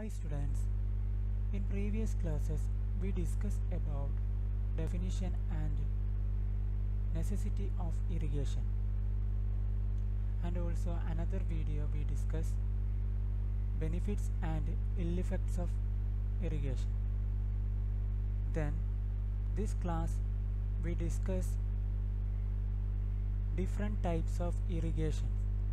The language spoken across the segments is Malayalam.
Hi students, in previous classes we discussed about definition and necessity of irrigation and also another video we discussed benefits and ill effects of irrigation. Then this class we discuss different types of irrigation.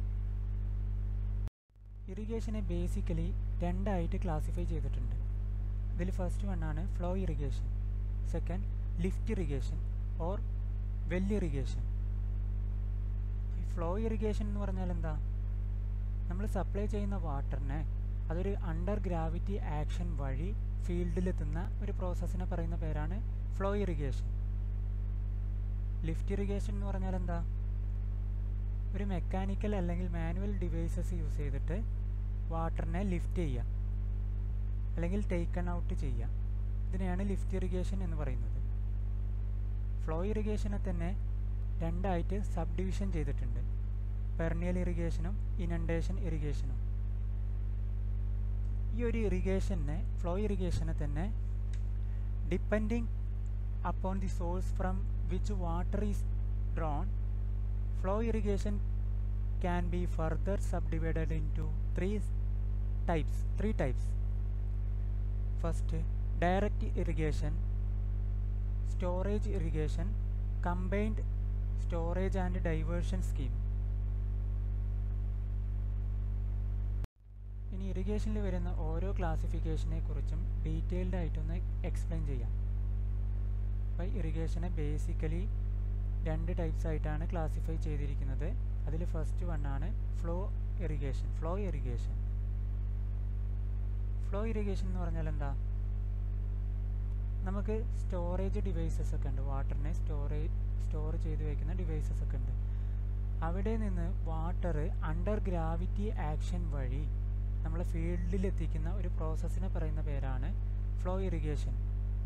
ഇറിഗേഷനെ ബേസിക്കലി രണ്ടായിട്ട് ക്ലാസിഫൈ ചെയ്തിട്ടുണ്ട് ഇതിൽ ഫസ്റ്റ് വൺ ആണ് flow irrigation second lift irrigation or well irrigation ഈ ഫ്ലോ ഇറിഗേഷൻ എന്ന് പറഞ്ഞാൽ എന്താ നമ്മൾ സപ്ലൈ ചെയ്യുന്ന വാട്ടറിനെ അതൊരു അണ്ടർ ഗ്രാവിറ്റി ആക്ഷൻ വഴി ഫീൽഡിലെത്തുന്ന ഒരു പ്രോസസ്സിനെ പറയുന്ന പേരാണ് ഫ്ലോ ഇറിഗേഷൻ ലിഫ്റ്റ് ഇറിഗേഷൻ എന്ന് പറഞ്ഞാൽ എന്താ ഒരു മെക്കാനിക്കൽ അല്ലെങ്കിൽ മാനുവൽ ഡിവൈസസ് യൂസ് ചെയ്തിട്ട് വാട്ടറിനെ ലിഫ്റ്റ് ചെയ്യുക അല്ലെങ്കിൽ ടേക്കൺ ഔട്ട് ചെയ്യുക ഇതിനെയാണ് ലിഫ്റ്റ് ഇറിഗേഷൻ എന്ന് പറയുന്നത് ഫ്ലോ ഇറിഗേഷനെ തന്നെ രണ്ടായിട്ട് സബ് ഡിവിഷൻ ചെയ്തിട്ടുണ്ട് പെർണിയൽ ഇറിഗേഷനും ഇനണ്ടേഷൻ ഇറിഗേഷനും ഈ ഒരു ഇറിഗേഷനെ ഫ്ലോ ഇറിഗേഷനെ തന്നെ depending upon the source from which water is drawn flow irrigation can be further subdivided into three types three types first direct irrigation storage irrigation combined storage and diversion scheme ഇനി ഇറിഗേഷനിൽ വരുന്ന ഓരോ ക്ലാസിഫിക്കേഷനെ കുറിച്ചും ഡീറ്റെയിൽഡ് ആയിട്ടൊന്ന് എക്സ്പ്ലെയിൻ ചെയ്യാം അപ്പോൾ ഇറിഗേഷനെ ബേസിക്കലി രണ്ട് ടൈപ്സ് ആയിട്ടാണ് ക്ലാസിഫൈ ചെയ്തിരിക്കുന്നത് അതിൽ ഫസ്റ്റ് വൺ ആണ് flow irrigation flow irrigation flow irrigation എന്ന് പറഞ്ഞാൽ എന്താ നമുക്ക് സ്റ്റോറേജ് ഡിവൈസസ് ഒക്കെ ഉണ്ട് വാട്ടറിനെ സ്റ്റോറേജ് സ്റ്റോർ ചെയ്ത് വയ്ക്കുന്ന ഡിവൈസസ് ഒക്കെ ഉണ്ട് അവിടെ നിന്ന് വാട്ടർ അണ്ടർ ഗ്രാവിറ്റി ആക്ഷൻ വഴി നമ്മൾ ഫീൽഡിൽ എത്തിക്കുന്ന ഒരു പ്രോസസ്സിനെ പറയുന്ന പേരാണ് ഫ്ലോ ഇറിഗേഷൻ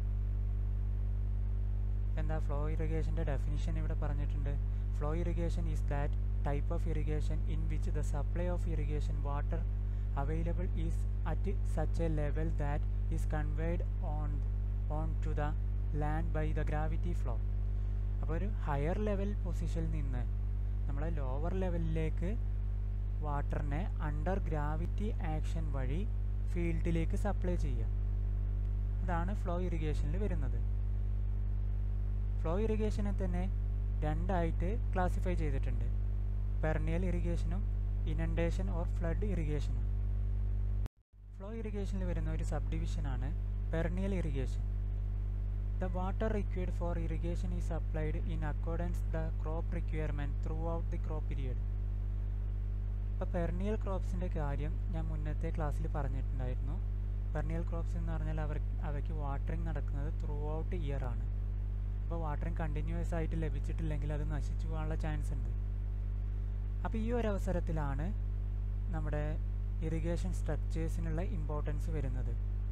എന്താ ഫ്ലോ ഇറിഗേഷൻ്റെ ഡെഫിനിഷൻ ഇവിടെ പറഞ്ഞിട്ടുണ്ട് flow irrigation is that type of irrigation in which the supply of irrigation water available is at such a level that is conveyed on on to the land by the gravity flow അപ്പോൾ ഒരു ഹയർ ലെവൽ പൊസിഷനിൽ നിന്ന് നമ്മളെ ലോവർ ലെവലിലേക്ക് വാട്ടറിനെ അണ്ടർ ഗ്രാവിറ്റി ആക്ഷൻ വഴി ഫീൽഡിലേക്ക് സപ്ലൈ ചെയ്യുക അതാണ് ഫ്ലോ ഇറിഗേഷനിൽ വരുന്നത് ഫ്ലോ ഇറിഗേഷനെ തന്നെ രണ്ടായിട്ട് ക്ലാസിഫൈ ചെയ്തിട്ടുണ്ട് പെർണിയൽ ഇറിഗേഷനും ഇനണ്ടേഷൻ ഓർ ഫ്ലഡ് ഇറിഗേഷനും ഫ്ലോ ഇറിഗേഷനിൽ വരുന്ന ഒരു സബ് ഡിവിഷനാണ് perennial irrigation the water required for irrigation is applied in accordance the crop requirement throughout the crop period ഇപ്പോൾ പെർണിയൽ ക്രോപ്സിൻ്റെ കാര്യം ഞാൻ മുന്നത്തെ ക്ലാസ്സിൽ പറഞ്ഞിട്ടുണ്ടായിരുന്നു പെർണിയൽ ക്രോപ്സ് എന്ന് പറഞ്ഞാൽ അവർ അവയ്ക്ക് വാട്ടറിങ് നടക്കുന്നത് ത്രൂ ഔട്ട് ഇയർ ആണ് അപ്പോൾ വാട്ടറിങ് കണ്ടിന്യൂസ് ആയിട്ട് ലഭിച്ചിട്ടില്ലെങ്കിൽ അത് നശിച്ചു പോകാനുള്ള ചാൻസ് ഉണ്ട് അപ്പോൾ ഈ ഒരു അവസരത്തിലാണ് നമ്മുടെ ഇറിഗേഷൻ സ്ട്രക്ചേഴ്സിനുള്ള ഇമ്പോർട്ടൻസ് വരുന്നത്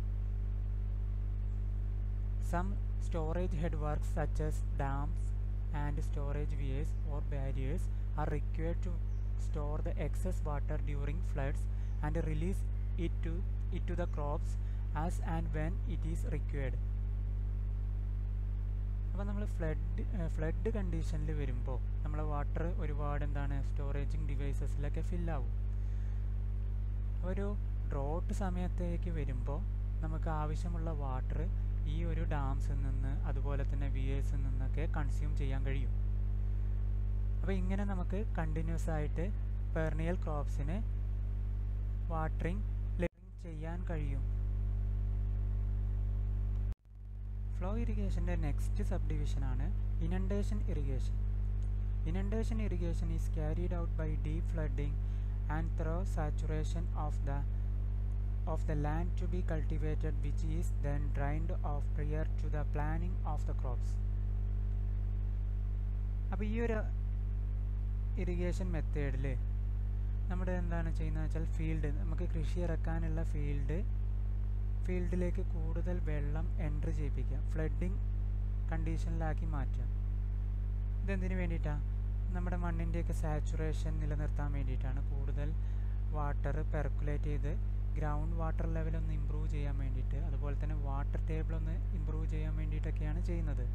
some storage head works such as dams and storage weirs or barriers are required to store the excess water during floods and release it to it to the crops as and when it is required അപ്പോൾ നമ്മൾ ഫ്ലഡ് ഫ്ലഡ് കണ്ടീഷനിൽ വരുമ്പോൾ നമ്മൾ വാട്ടർ ഒരുപാട് എന്താണ് സ്റ്റോറേജിങ് ഡിവൈസസിലൊക്കെ ഫില്ലാവും ഒരു ഡ്രോട്ട് സമയത്തേക്ക് വരുമ്പോൾ നമുക്ക് ആവശ്യമുള്ള വാട്ടർ ഈ ഒരു ഡാംസിൽ നിന്ന് അതുപോലെ തന്നെ വി എസിൽ നിന്നൊക്കെ കൺസ്യൂം ചെയ്യാൻ കഴിയും അപ്പോൾ ഇങ്ങനെ നമുക്ക് കണ്ടിന്യൂസ് ആയിട്ട് പെർണിയൽ ക്രോപ്സിന് വാട്ടറിങ് ചെയ്യാൻ കഴിയും ഫ്ലോ ഇറിഗേഷൻ്റെ നെക്സ്റ്റ് സബ് ഡിവിഷനാണ് inundation irrigation inundation irrigation is carried out by deep flooding and through saturation of the of the land to be cultivated which is then drained off prior to the planning of the crops അപ്പോൾ ഈ ഒരു ഇറിഗേഷൻ മെത്തേഡിൽ നമ്മുടെ എന്താണ് ചെയ്യുന്നത് വെച്ചാൽ ഫീൽഡ് നമുക്ക് കൃഷി ഇറക്കാനുള്ള ഫീൽഡ് ഫീൽഡിലേക്ക് കൂടുതൽ വെള്ളം എൻട്രി ചെയ്യിപ്പിക്കുക ഫ്ലഡിങ് കണ്ടീഷനിലാക്കി മാറ്റുക ഇതെന്തിനു വേണ്ടിയിട്ടാണ് നമ്മുടെ മണ്ണിൻ്റെയൊക്കെ സാച്ചുറേഷൻ നിലനിർത്താൻ വേണ്ടിയിട്ടാണ് കൂടുതൽ വാട്ടർ പെർക്കുലേറ്റ് ചെയ്ത് ഗ്രൗണ്ട് വാട്ടർ ലെവൽ ഒന്ന് ഇമ്പ്രൂവ് ചെയ്യാൻ വേണ്ടിയിട്ട് അതുപോലെ തന്നെ വാട്ടർ ടേബിൾ ഒന്ന് ഇമ്പ്രൂവ് ചെയ്യാൻ വേണ്ടിയിട്ടൊക്കെയാണ് ചെയ്യുന്നത്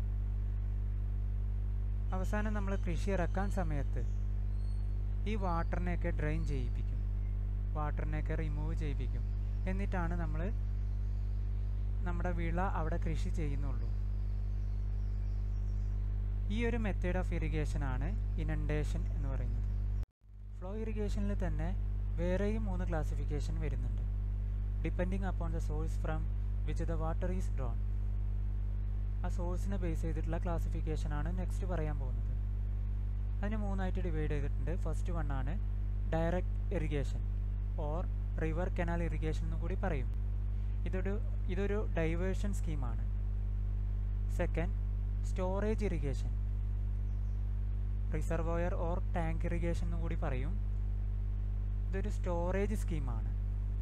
അവസാനം നമ്മൾ കൃഷി ഇറക്കാൻ സമയത്ത് ഈ വാട്ടറിനെയൊക്കെ ഡ്രെയിൻ ചെയ്യിപ്പിക്കും വാട്ടറിനെയൊക്കെ റിമൂവ് ചെയ്യിപ്പിക്കും എന്നിട്ടാണ് നമ്മൾ നമ്മുടെ വിള അവിടെ കൃഷി ചെയ്യുന്നുള്ളൂ ഈ ഒരു മെത്തേഡ് ഓഫ് ഇറിഗേഷൻ ആണ് ഇനണ്ടേഷൻ എന്ന് പറയുന്നത് ഫ്ലോ ഇറിഗേഷനിൽ തന്നെ വേറെയും മൂന്ന് ക്ലാസിഫിക്കേഷൻ വരുന്നുണ്ട് depending upon the source from which the water is drawn ആ സോഴ്സിനെ ബേസ് ചെയ്തിട്ടുള്ള ക്ലാസിഫിക്കേഷൻ ആണ് നെക്സ്റ്റ് പറയാൻ പോകുന്നത് അതിന് മൂന്നായിട്ട് ഡിവൈഡ് ചെയ്തിട്ടുണ്ട് ഫസ്റ്റ് വൺ ആണ് direct irrigation or river canal irrigation എന്ന് കൂടി പറയും ഇതൊരു ഇതൊരു ഡൈവേർഷൻ സ്കീമാണ് second storage irrigation reservoir or tank irrigation എന്ന് കൂടി പറയും ഇതൊരു സ്റ്റോറേജ് സ്കീമാണ്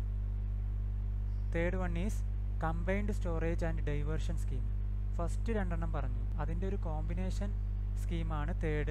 third one is combined storage and diversion scheme first രണ്ടെണ്ണം പറഞ്ഞു അതിൻ്റെ ഒരു കോമ്പിനേഷൻ സ്കീമാണ് തേർഡ്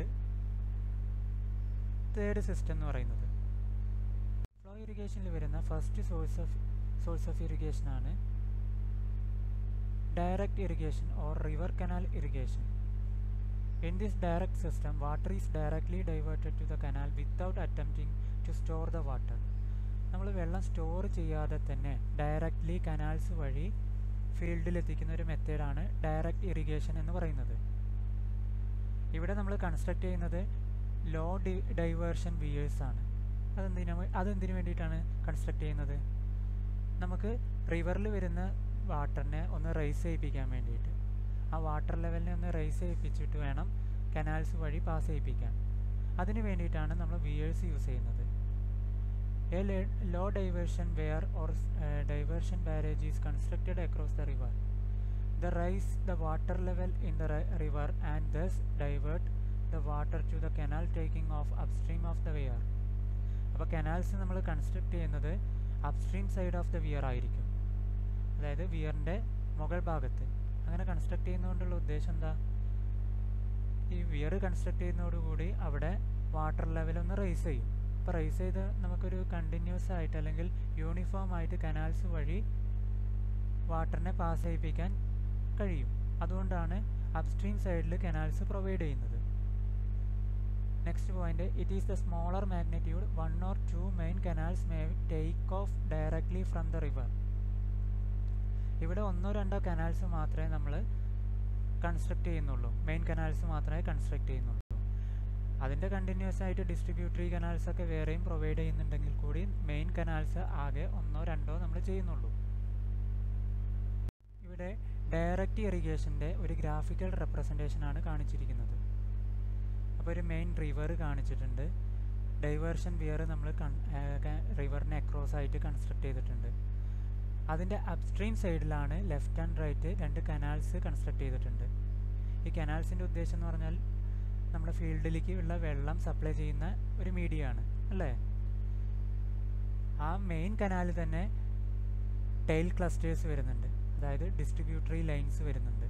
തേർഡ് സിസ്റ്റം എന്ന് പറയുന്നത് ഫ്ലോ ഇറിഗേഷനിൽ വരുന്ന first source of source of irrigation ആണ് direct irrigation or river canal irrigation in this direct system water is directly diverted to the canal without attempting to store the water നമ്മൾ വെള്ളം സ്റ്റോർ ചെയ്യാതെ തന്നെ ഡയറക്റ്റ്ലി കനാൽസ് വഴി ഫീൽഡിൽ എത്തിക്കുന്ന ഒരു മെത്തേഡാണ് ഡയറക്റ്റ് ഇറിഗേഷൻ എന്ന് പറയുന്നത് ഇവിടെ നമ്മൾ കൺസ്ട്രക്ട് ചെയ്യുന്നത് ലോ ഡി ഡൈവേർഷൻ വിയേഴ്സ് ആണ് അതെന്തിനാ അതെന്തിനു വേണ്ടിയിട്ടാണ് കൺസ്ട്രക്ട് ചെയ്യുന്നത് നമുക്ക് റിവറിൽ വരുന്ന വാട്ടറിനെ ഒന്ന് റൈസ് ചെയ്യിപ്പിക്കാൻ വേണ്ടിയിട്ട് ആ വാട്ടർ ലെവലിനെ ഒന്ന് റൈസ് ചെയ്യിപ്പിച്ചിട്ട് വേണം കനാൽസ് വഴി പാസ് ചെയ്യിപ്പിക്കാൻ അതിന് വേണ്ടിയിട്ടാണ് നമ്മൾ വിയേഴ്സ് യൂസ് ചെയ്യുന്നത് a low diversion weir or diversion barrage is constructed across the river the rise the water level in the river and thus divert the water to the canal taking off upstream of the weir അപ്പോൾ കനാൽസ് നമ്മൾ കൺസ്ട്രക്ട് ചെയ്യുന്നത് upstream side of the weir ആയിരിക്കും അതായത് വിയറിൻ്റെ മുകൾ ഭാഗത്ത് അങ്ങനെ കൺസ്ട്രക്ട് ചെയ്യുന്നതുകൊണ്ടുള്ള ഉദ്ദേശം എന്താ ഈ വിയർ കൺസ്ട്രക്ട് ചെയ്യുന്നതോടുകൂടി അവിടെ വാട്ടർ ലെവൽ ഒന്ന് റൈസ് ചെയ്യും അപ്പോൾ റൈസ് ചെയ്ത് നമുക്കൊരു കണ്ടിന്യൂസ് ആയിട്ട് അല്ലെങ്കിൽ യൂണിഫോം ആയിട്ട് കനാൽസ് വഴി വാട്ടറിനെ പാസ് ചെയ്യിപ്പിക്കാൻ കഴിയും അതുകൊണ്ടാണ് അപ്സ്ട്രീം സൈഡിൽ കനാൽസ് പ്രൊവൈഡ് ചെയ്യുന്നത് next point it is the smaller magnitude one or two main canals may take off directly from the river ഇവിടെ ഒന്നോ രണ്ടോ കനാൽസ് മാത്രമേ നമ്മൾ കൺസ്ട്രക്ട് ചെയ്യുന്നുള്ളൂ മെയിൻ കനാൽസ് മാത്രമേ കൺസ്ട്രക്ട് ചെയ്യുന്നുള്ളൂ അതിൻ്റെ കണ്ടിന്യൂസ് ആയിട്ട് ഡിസ്ട്രിബ്യൂട്ടറി കനാൽസ് ഒക്കെ വേറെയും പ്രൊവൈഡ് ചെയ്യുന്നുണ്ടെങ്കിൽ കൂടി മെയിൻ കനാൽസ് ആകെ ഒന്നോ രണ്ടോ നമ്മൾ ചെയ്യുന്നുള്ളൂ ഇവിടെ ഡയറക്റ്റ് ഇറിഗേഷൻ്റെ ഒരു ഗ്രാഫിക്കൽ റെപ്രസെൻറ്റേഷൻ ആണ് കാണിച്ചിരിക്കുന്നത് അപ്പോൾ ഒരു മെയിൻ റിവർ കാണിച്ചിട്ടുണ്ട് ഡൈവേർഷൻ വിയർ നമ്മൾ റിവറിനെ അക്രോസ് ആയിട്ട് കൺസ്ട്രക്ട് ചെയ്തിട്ടുണ്ട് അതിൻ്റെ അപ്സ്ട്രീം സൈഡിലാണ് ലെഫ്റ്റ് ആൻഡ് റൈറ്റ് രണ്ട് കനാൽസ് കൺസ്ട്രക്ട് ചെയ്തിട്ടുണ്ട് ഈ കനാൽസിൻ്റെ ഉദ്ദേശം എന്ന് പറഞ്ഞാൽ നമ്മുടെ ഫീൽഡിലേക്ക് ഉള്ള വെള്ളം സപ്ലൈ ചെയ്യുന്ന ഒരു മീഡിയമാണ് അല്ലേ ആ മെയിൻ കനാലിൽ തന്നെ ടെയിൽ ക്ലസ്റ്റേഴ്സ് വരുന്നുണ്ട് അതായത് ഡിസ്ട്രിബ്യൂട്ടറി ലൈൻസ് വരുന്നുണ്ട്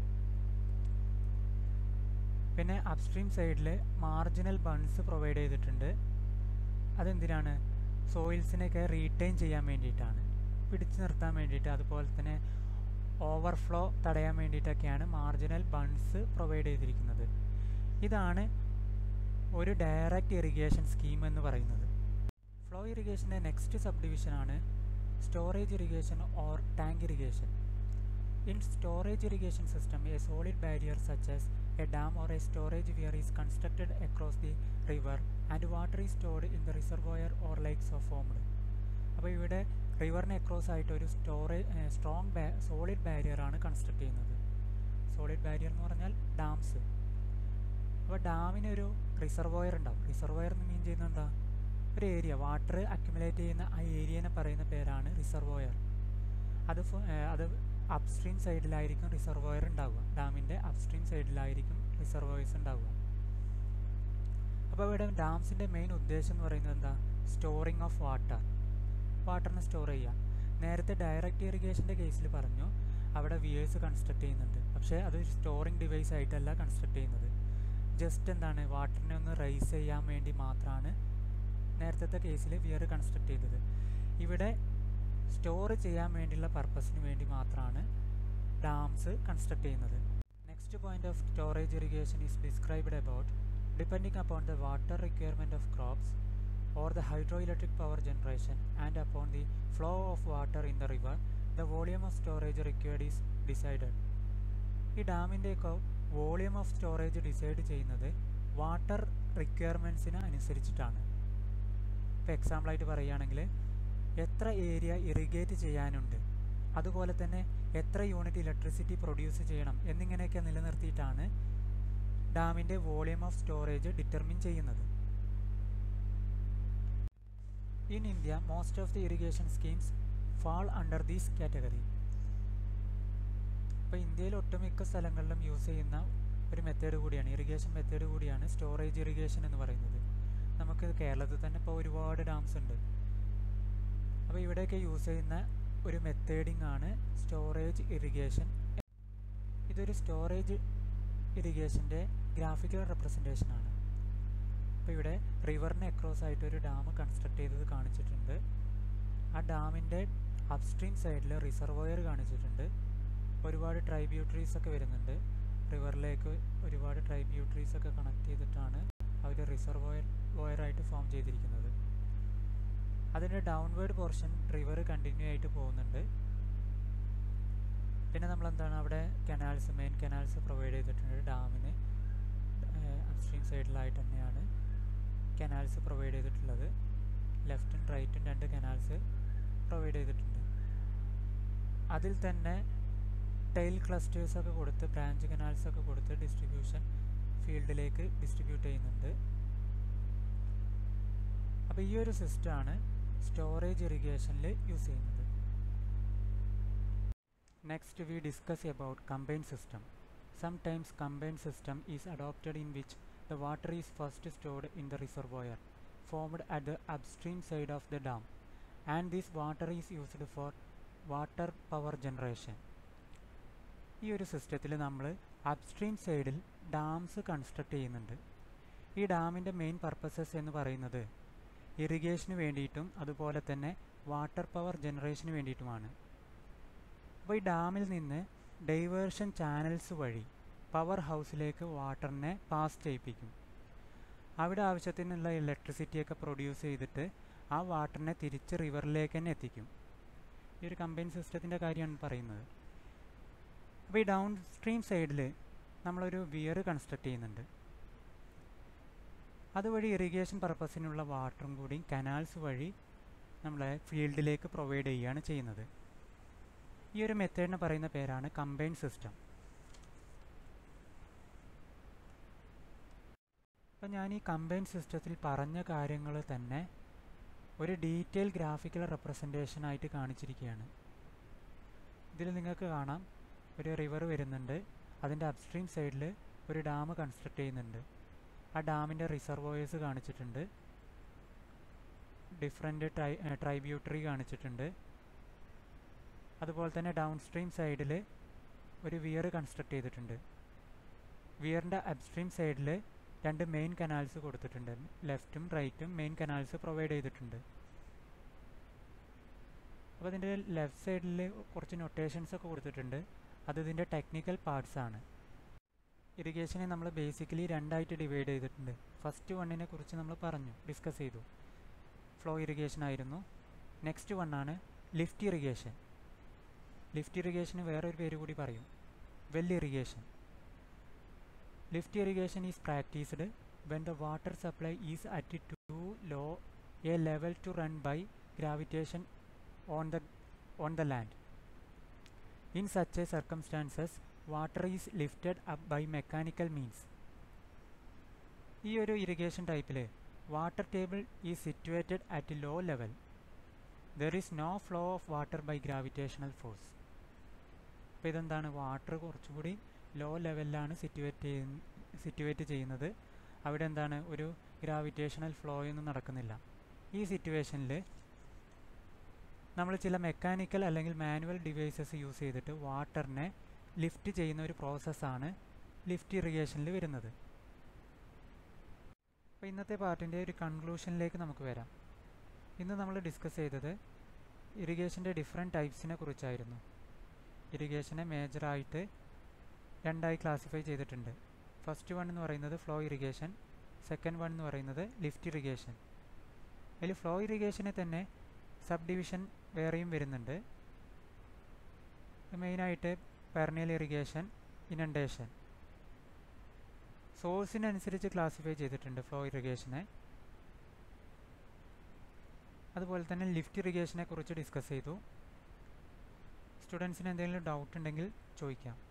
പിന്നെ അപ്സ്ട്രീം സൈഡിൽ മാർജിനൽ ബൺസ് പ്രൊവൈഡ് ചെയ്തിട്ടുണ്ട് അതെന്തിനാണ് സോയിൽസിനെയൊക്കെ റീറ്റെയിൻ ചെയ്യാൻ വേണ്ടിയിട്ടാണ് പിടിച്ചു നിർത്താൻ വേണ്ടിയിട്ട് അതുപോലെ തന്നെ ഓവർഫ്ലോ തടയാൻ വേണ്ടിയിട്ടൊക്കെയാണ് മാർജിനൽ ബൺസ് പ്രൊവൈഡ് ചെയ്തിരിക്കുന്നത് ഇതാണ് ഒരു ഡയറക്റ്റ് ഇറിഗേഷൻ സ്കീം എന്ന് പറയുന്നത് ഫ്ലോ ഇറിഗേഷൻ്റെ നെക്സ്റ്റ് സബ് ഡിവിഷനാണ് storage irrigation or tank irrigation in storage irrigation system a solid barrier such as a dam or a storage weir is constructed across the river and water is stored in the reservoir or lakes of formed അപ്പോൾ ഇവിടെ റിവറിന് അക്രോസ് ആയിട്ട് ഒരു സ്റ്റോറേജ് സ്ട്രോങ് ബാ സോളിഡ് ബാരിയർ ആണ് കൺസ്ട്രക്ട് ചെയ്യുന്നത് സോളിഡ് ബാരിയർ എന്ന് പറഞ്ഞാൽ ഡാംസ് അപ്പോൾ ഡാമിന് ഒരു റിസർവോയർ ഉണ്ടാവും റിസർവോയർ എന്ന് മീൻ ചെയ്യുന്നത് എന്താ ഒരു ഏരിയ വാട്ടർ അക്യുമുലേറ്റ് ചെയ്യുന്ന ആ ഏരിയനെ പറയുന്ന പേരാണ് റിസർവോയർ അത് അത് അപ്സ്ട്രീം സൈഡിലായിരിക്കും റിസർവോയർ ഉണ്ടാവുക ഡാമിൻ്റെ അപ്സ്ട്രീം സൈഡിലായിരിക്കും റിസർവോയേഴ്സ് ഉണ്ടാവുക അപ്പോൾ ഇവിടെ ഡാംസിൻ്റെ മെയിൻ ഉദ്ദേശം എന്ന് പറയുന്നത് എന്താ സ്റ്റോറിങ് ഓഫ് വാട്ടർ വാട്ടറിനെ സ്റ്റോർ ചെയ്യുക നേരത്തെ ഡയറക്റ്റ് ഇറിഗേഷൻ്റെ കേസിൽ പറഞ്ഞു അവിടെ വിയേഴ്സ് കൺസ്ട്രക്ട് ചെയ്യുന്നുണ്ട് പക്ഷേ അത് സ്റ്റോറിങ് ഡിവൈസ് ആയിട്ടല്ല കൺസ്ട്രക്ട് ചെയ്യുന്നത് ജസ്റ്റ് എന്താണ് വാട്ടറിനെ ഒന്ന് റൈസ് ചെയ്യാൻ വേണ്ടി മാത്രമാണ് നേരത്തെ കേസിൽ വിയർ കൺസ്ട്രക്ട് ചെയ്തത് ഇവിടെ സ്റ്റോർ ചെയ്യാൻ വേണ്ടിയുള്ള പർപ്പസിന് വേണ്ടി മാത്രമാണ് ഡാംസ് കൺസ്ട്രക്ട് ചെയ്യുന്നത് next point of storage irrigation is described about depending upon the water requirement of crops or the hydroelectric power generation and upon the flow of water in the river, the volume of storage required is decided. ഈ ഡാമിൻ്റെയൊക്കെ വോളിയം ഓഫ് സ്റ്റോറേജ് ഡിസൈഡ് ചെയ്യുന്നത് വാട്ടർ റിക്വയർമെൻറ്റ്സിന് അനുസരിച്ചിട്ടാണ് ഇപ്പോൾ എക്സാമ്പിളായിട്ട് പറയുകയാണെങ്കിൽ എത്ര ഏരിയ ഇറിഗേറ്റ് ചെയ്യാനുണ്ട് അതുപോലെ തന്നെ എത്ര യൂണിറ്റ് ഇലക്ട്രിസിറ്റി പ്രൊഡ്യൂസ് ചെയ്യണം എന്നിങ്ങനെയൊക്കെ നിലനിർത്തിയിട്ടാണ് ഡാമിൻ്റെ വോളിയം ഓഫ് സ്റ്റോറേജ് ഡിറ്റർമിൻ ചെയ്യുന്നത് In India, most of the irrigation schemes fall under this category. ഇപ്പോൾ ഇന്ത്യയിൽ ഒട്ടുമിക്ക സ്ഥലങ്ങളിലും യൂസ് ചെയ്യുന്ന ഒരു മെത്തേഡ് കൂടിയാണ് ഇറിഗേഷൻ മെത്തേഡ് കൂടിയാണ് സ്റ്റോറേജ് ഇറിഗേഷൻ എന്ന് പറയുന്നത് നമുക്ക് കേരളത്തിൽ തന്നെ ഇപ്പോൾ ഒരുപാട് ഡാംസ് ഉണ്ട് അപ്പോൾ ഇവിടെയൊക്കെ യൂസ് ചെയ്യുന്ന ഒരു മെത്തേഡിംഗ് ആണ് സ്റ്റോറേജ് ഇറിഗേഷൻ ഇതൊരു സ്റ്റോറേജ് ഇറിഗേഷൻ്റെ ഗ്രാഫിക്കൽ റെപ്രസെൻറ്റേഷൻ ആണ് അപ്പോൾ ഇവിടെ റിവറിന് അക്രോസ് ആയിട്ട് ഒരു ഡാം കൺസ്ട്രക്ട് ചെയ്തത് കാണിച്ചിട്ടുണ്ട് ആ ഡാമിൻ്റെ അപ്സ്ട്രീം സൈഡിൽ റിസർവോയർ കാണിച്ചിട്ടുണ്ട് ഒരുപാട് ട്രൈബ്യൂട്ടറീസ് ഒക്കെ വരുന്നുണ്ട് റിവറിലേക്ക് ഒരുപാട് ട്രൈബ്യൂട്ടറീസ് ഒക്കെ കണക്ട് ചെയ്തിട്ടാണ് അവർ റിസർവോയർ വോയറായിട്ട് ഫോം ചെയ്തിരിക്കുന്നത് അതിൻ്റെ ഡൗൺവേർഡ് പോർഷൻ റിവർ കണ്ടിന്യൂ ആയിട്ട് പോകുന്നുണ്ട് പിന്നെ നമ്മൾ എന്താണ് അവിടെ കനാൽസ് മെയിൻ കനാൽസ് പ്രൊവൈഡ് ചെയ്തിട്ടുണ്ട് ഡാമിന് അപ്സ്ട്രീം സൈഡിലായിട്ട് തന്നെയാണ് കനാൽസ് പ്രൊവൈഡ് ചെയ്തിട്ടുള്ളത് ലെഫ്റ്റും റൈറ്റും രണ്ട് കനാൽസ് പ്രൊവൈഡ് ചെയ്തിട്ടുണ്ട് അതിൽ തന്നെ ടൈൽ ക്ലസ്റ്റേഴ്സ് ഒക്കെ കൊടുത്ത് ബ്രാഞ്ച് കനാൽസ് ഒക്കെ കൊടുത്ത് ഡിസ്ട്രിബ്യൂഷൻ ഫീൽഡിലേക്ക് ഡിസ്ട്രിബ്യൂട്ട് ചെയ്യുന്നുണ്ട് അപ്പോൾ ഈ ഒരു സിസ്റ്റമാണ് സ്റ്റോറേജ് ഇറിഗേഷനിൽ യൂസ് ചെയ്യുന്നത് next we discuss about combine system sometimes combine system is adopted in which the water is first stored in the reservoir formed at the upstream side of the dam and this water is used for water power generation ഈ ഒരു സിസ്റ്റത്തിൽ നമ്മൾ അപ്സ്ട്രീം സൈഡിൽ ഡാംസ് കൺസ്ട്രക്ട് ചെയ്യുന്നുണ്ട് ഈ ഡാമിൻ്റെ മെയിൻ പർപ്പസസ് എന്ന് പറയുന്നത് ഇറിഗേഷന് വേണ്ടിയിട്ടും അതുപോലെ തന്നെ വാട്ടർ പവർ ജനറേഷന് വേണ്ടിയിട്ടുമാണ് അപ്പോൾ ഈ ഡാമിൽ നിന്ന് ഡൈവേർഷൻ ചാനൽസ് വഴി പവർ ഹൗസിലേക്ക് വാട്ടറിനെ പാസ് ചെയ്യിപ്പിക്കും അവിടെ ആവശ്യത്തിനുള്ള ഇലക്ട്രിസിറ്റിയൊക്കെ പ്രൊഡ്യൂസ് ചെയ്തിട്ട് ആ വാട്ടറിനെ തിരിച്ച് റിവറിലേക്ക് തന്നെ എത്തിക്കും ഈ ഒരു കമ്പൈൻ സിസ്റ്റത്തിൻ്റെ കാര്യമാണ് പറയുന്നത് അപ്പോൾ ഈ ഡൗൺ സ്ട്രീം സൈഡിൽ നമ്മളൊരു വിയർ കൺസ്ട്രക്ട് ചെയ്യുന്നുണ്ട് അതുവഴി ഇറിഗേഷൻ പർപ്പസിനുള്ള വാട്ടറും കൂടി കനാൽസ് വഴി നമ്മളെ ഫീൽഡിലേക്ക് പ്രൊവൈഡ് ചെയ്യുകയാണ് ചെയ്യുന്നത് ഈ ഒരു മെത്തേഡിന് പറയുന്ന പേരാണ് കമ്പൈൻ സിസ്റ്റം അപ്പം ഞാൻ ഈ കമ്പൈൻ സിസ്റ്റത്തിൽ പറഞ്ഞ കാര്യങ്ങൾ തന്നെ ഒരു ഡീറ്റെയിൽ ഗ്രാഫിക്കൽ റെപ്രസെൻറ്റേഷൻ ആയിട്ട് കാണിച്ചിരിക്കുകയാണ് ഇതിൽ നിങ്ങൾക്ക് കാണാം ഒരു റിവർ വരുന്നുണ്ട് അതിൻ്റെ അപ്സ്ട്രീം സൈഡിൽ ഒരു ഡാം കൺസ്ട്രക്ട് ചെയ്യുന്നുണ്ട് ആ ഡാമിൻ്റെ റിസർവോയേഴ്സ് കാണിച്ചിട്ടുണ്ട് ഡിഫറെൻ്റ് ട്രൈ ട്രൈബ്യൂട്ടറി കാണിച്ചിട്ടുണ്ട് അതുപോലെ തന്നെ ഡൗൺ സ്ട്രീം സൈഡിൽ ഒരു വിയർ കൺസ്ട്രക്ട് ചെയ്തിട്ടുണ്ട് വിയറിൻ്റെ അപ്സ്ട്രീം സൈഡിൽ രണ്ട് മെയിൻ കനാൽസ് കൊടുത്തിട്ടുണ്ട് ലെഫ്റ്റും റൈറ്റും മെയിൻ കനാൽസ് പ്രൊവൈഡ് ചെയ്തിട്ടുണ്ട് അപ്പോൾ ഇതിൻ്റെ ലെഫ്റ്റ് സൈഡിൽ കുറച്ച് നൊട്ടേഷൻസ് ഒക്കെ കൊടുത്തിട്ടുണ്ട് അത് ഇതിൻ്റെ ടെക്നിക്കൽ പാർട്സ് ആണ് ഇറിഗേഷനെ നമ്മൾ ബേസിക്കലി രണ്ടായിട്ട് ഡിവൈഡ് ചെയ്തിട്ടുണ്ട് ഫസ്റ്റ് വണ്ണിനെ കുറിച്ച് നമ്മൾ പറഞ്ഞു ഡിസ്കസ് ചെയ്തു ഫ്ലോ ഇറിഗേഷൻ ആയിരുന്നു നെക്സ്റ്റ് വണ്ണാണ് ലിഫ്റ്റ് ഇറിഗേഷൻ ലിഫ്റ്റ് ഇറിഗേഷന് വേറൊരു പേര് കൂടി പറയും well irrigation lift irrigation is practised when the water supply is at too low a level to run by gravitation on the on the land in such a circumstances water is lifted up by mechanical means ഈ ഒരു ഇറിഗേഷൻ ടൈപ്പിൽ water table is situated at low level there is no flow of water by gravitational force അപ്പോൾ ഇതെന്താണ് വാട്ടർ കുറച്ചുകൂടി ലോ ലെവലിലാണ് സിറ്റുവേറ്റ് ചെയ്യുന്ന സിറ്റുവേറ്റ് ചെയ്യുന്നത് അവിടെ എന്താണ് ഒരു ഗ്രാവിറ്റേഷണൽ ഫ്ലോ ഒന്നും നടക്കുന്നില്ല ഈ സിറ്റുവേഷനിൽ നമ്മൾ ചില മെക്കാനിക്കൽ അല്ലെങ്കിൽ മാനുവൽ ഡിവൈസസ് യൂസ് ചെയ്തിട്ട് വാട്ടറിനെ ലിഫ്റ്റ് ചെയ്യുന്ന ഒരു പ്രോസസ്സാണ് ലിഫ്റ്റ് ഇറിഗേഷനിൽ വരുന്നത് അപ്പോൾ ഇന്നത്തെ പാർട്ടിൻ്റെ ഒരു കൺക്ലൂഷനിലേക്ക് നമുക്ക് വരാം ഇന്ന് നമ്മൾ ഡിസ്കസ് ചെയ്തത് ഇറിഗേഷൻ്റെ ഡിഫറെൻറ്റ് ടൈപ്സിനെ കുറിച്ചായിരുന്നു ഇറിഗേഷനെ മേജറായിട്ട് രണ്ടായി ക്ലാസിഫൈ ചെയ്തിട്ടുണ്ട് ഫസ്റ്റ് വൺ എന്ന് പറയുന്നത് ഫ്ലോ ഇറിഗേഷൻ സെക്കൻഡ് വൺ എന്ന് പറയുന്നത് ലിഫ്റ്റ് ഇറിഗേഷൻ അതിൽ ഫ്ലോ ഇറിഗേഷനെ തന്നെ സബ് ഡിവിഷൻ വേറെയും വരുന്നുണ്ട് മെയിനായിട്ട് പെർണിയൽ ഇറിഗേഷൻ ഇനണ്ടേഷൻ സോഴ്സിനനുസരിച്ച് ക്ലാസിഫൈ ചെയ്തിട്ടുണ്ട് ഫ്ലോ ഇറിഗേഷനെ അതുപോലെ തന്നെ ലിഫ്റ്റ് ഇറിഗേഷനെ കുറിച്ച് ഡിസ്കസ് ചെയ്തു സ്റ്റുഡൻസിന് എന്തെങ്കിലും ഡൗട്ട് ഉണ്ടെങ്കിൽ ചോദിക്കാം